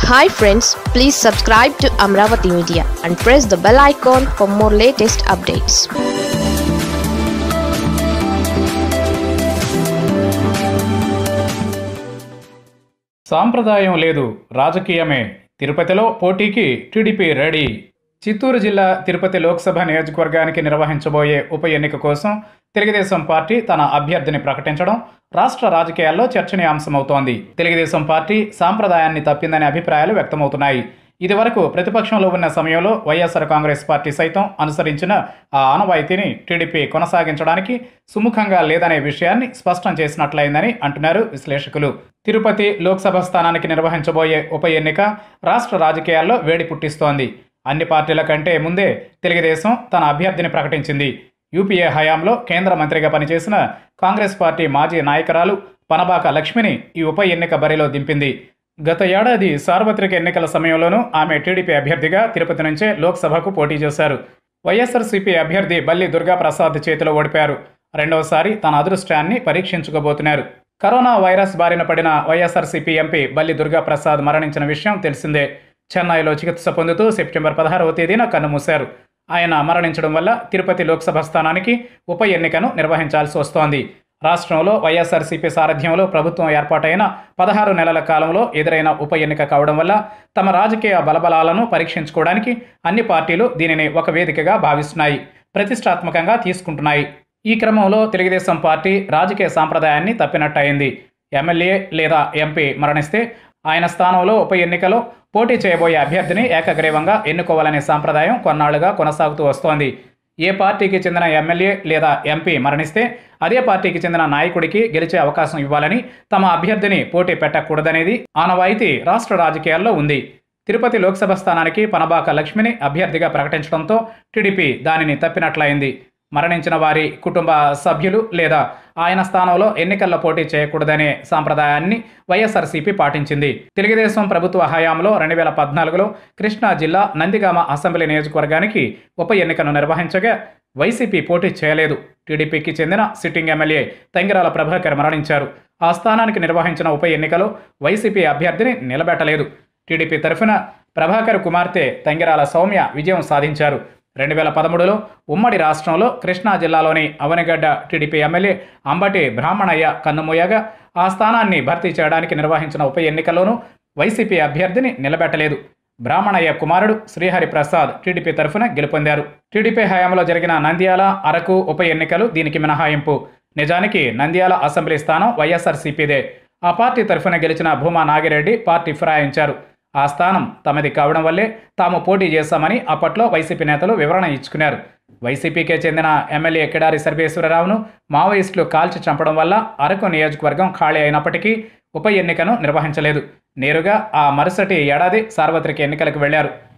hi friends please subscribe to Amaravati media and press the bell icon for more latest updates సాంప్రదాయం లేదు రాజకీయమే తిరుపతిలో పోటీకి టీడీపీ రెడీ చిత్తూరు జిల్లా తిరుపతి లోక్సభ నియోజకవర్గానికి నిర్వహించబోయే ఉప ఎన్నిక కోసం తెలుగుదేశం పార్టీ తన అభ్యర్థిని ప్రకటించడం రాష్ట్ర రాజకీయాల్లో చర్చనీయాంశమవుతోంది తెలుగుదేశం పార్టీ సాంప్రదాయాన్ని తప్పిందనే అభిప్రాయాలు వ్యక్తమవుతున్నాయి ఇదివరకు ప్రతిపక్షంలో ఉన్న సమయంలో వైఎస్ఆర్ కాంగ్రెస్ పార్టీ సైతం అనుసరించిన ఆ ఆనవాయితీని టీడీపీ కొనసాగించడానికి సుముఖంగా లేదనే విషయాన్ని స్పష్టం చేసినట్లయిందని అంటున్నారు విశ్లేషకులు తిరుపతి లోక్సభ స్థానానికి నిర్వహించబోయే ఉప ఎన్నిక రాష్ట్ర రాజకీయాల్లో వేడి పుట్టిస్తోంది అన్ని పార్టీల కంటే ముందే తెలుగుదేశం తన అభ్యర్థిని ప్రకటించింది యూపీఏ హయాంలో కేంద్ర మంత్రిగా పనిచేసిన కాంగ్రెస్ పార్టీ మాజీ నాయకురాలు పనబాక లక్ష్మిని ఈ ఉప ఎన్నిక బరిలో దింపింది గత ఏడాది సార్వత్రిక ఎన్నికల సమయంలోనూ ఆమె టీడీపీ అభ్యర్థిగా తిరుపతి నుంచే లోక్సభకు పోటీ చేశారు వైఎస్ఆర్సీపీ అభ్యర్థి బల్లి దుర్గాప్రసాద్ చేతిలో ఓడిపారు రెండవసారి తన అదృష్టాన్ని పరీక్షించుకోబోతున్నారు కరోనా వైరస్ బారిన పడిన వైఎస్ఆర్సీపీ ఎంపీ బల్లి దుర్గాప్రసాద్ మరణించిన విషయం తెలిసిందే చెన్నైలో చికిత్స పొందుతూ సెప్టెంబర్ పదహారవ తేదీన కన్నుమూశారు ఆయన మరణించడం వల్ల తిరుపతి లోక్సభ స్థానానికి ఉప ఎన్నికను నిర్వహించాల్సి వస్తోంది రాష్ట్రంలో వైఎస్ఆర్సీపీ సారథ్యంలో ప్రభుత్వం ఏర్పాటైన పదహారు నెలల కాలంలో ఎదురైన ఉప ఎన్నిక కావడం వల్ల తమ రాజకీయ బలబలాలను పరీక్షించుకోవడానికి అన్ని పార్టీలు దీనిని ఒక వేదికగా భావిస్తున్నాయి ప్రతిష్టాత్మకంగా తీసుకుంటున్నాయి ఈ క్రమంలో తెలుగుదేశం పార్టీ రాజకీయ సాంప్రదాయాన్ని తప్పినట్టయింది ఎమ్మెల్యే లేదా ఎంపీ మరణిస్తే ఆయన స్థానంలో ఉప ఎన్నికలో పోటీ చేయబోయే అభ్యర్థిని ఏకగ్రీవంగా ఎన్నుకోవాలనే సాంప్రదాయం కొన్నాళ్లుగా కొనసాగుతూ వస్తోంది ఏ పార్టీకి చెందిన ఎమ్మెల్యే లేదా ఎంపీ మరణిస్తే అదే పార్టీకి చెందిన నాయకుడికి గెలిచే అవకాశం ఇవ్వాలని తమ అభ్యర్థిని పోటీ పెట్టకూడదనేది ఆనవాయితీ రాష్ట్ర రాజకీయాల్లో ఉంది తిరుపతి లోక్సభ స్థానానికి పనబాక లక్ష్మిని అభ్యర్థిగా ప్రకటించడంతో టీడీపీ దానిని తప్పినట్లయింది మరణించిన వారి కుటుంబ సభ్యులు లేదా ఆయన స్థానంలో ఎన్నికల్లో పోటీ చేయకూడదనే సాంప్రదాయాన్ని వైఎస్ఆర్సీపీ పాటించింది తెలుగుదేశం ప్రభుత్వ హయాంలో రెండు వేల పద్నాలుగులో కృష్ణా జిల్లా నందిగామ అసెంబ్లీ నియోజకవర్గానికి ఉప ఎన్నికను నిర్వహించగా వైసీపీ పోటీ చేయలేదు టీడీపీకి చెందిన సిట్టింగ్ ఎమ్మెల్యే తంగిరాల ప్రభాకర్ మరణించారు ఆ స్థానానికి నిర్వహించిన ఉప ఎన్నికలో వైసీపీ అభ్యర్థిని నిలబెట్టలేదు టీడీపీ తరఫున ప్రభాకర్ కుమార్తె తంగిరాల సౌమ్య విజయం సాధించారు రెండు వేల పదమూడులో ఉమ్మడి రాష్ట్రంలో కృష్ణా జిల్లాలోని అవనిగడ్డ టీడీపీ ఎమ్మెల్యే అంబటి బ్రాహ్మణయ్య కన్నుమూయగా ఆ స్థానాన్ని భర్తీ చేయడానికి నిర్వహించిన ఉప ఎన్నికల్లోనూ వైసీపీ అభ్యర్థిని నిలబెట్టలేదు బ్రాహ్మణయ్య కుమారుడు శ్రీహరి ప్రసాద్ టీడీపీ తరఫున గెలుపొందారు టీడీపీ హయాంలో జరిగిన నంద్యాల అరకు ఉప ఎన్నికలు దీనికి మినహాయింపు నిజానికి నంద్యాల అసెంబ్లీ స్థానం వైఎస్ఆర్సీపీదే ఆ పార్టీ తరఫున గెలిచిన భూమా నాగిరెడ్డి పార్టీ ఫిరాయించారు ఆ స్థానం తమది కావడం వల్లే తాము పోటీ చేశామని అప్పట్లో వైసీపీ నేతలు వివరణ ఇచ్చుకున్నారు వైసీపీకే చెందిన ఎమ్మెల్యే కిడారి సర్వేశ్వరరావును మావోయిస్టులు కాల్చి చంపడం వల్ల అరకు నియోజకవర్గం ఖాళీ అయినప్పటికీ ఉప ఎన్నికను నిర్వహించలేదు నేరుగా ఆ మరుసటి ఏడాది సార్వత్రిక ఎన్నికలకు వెళ్లారు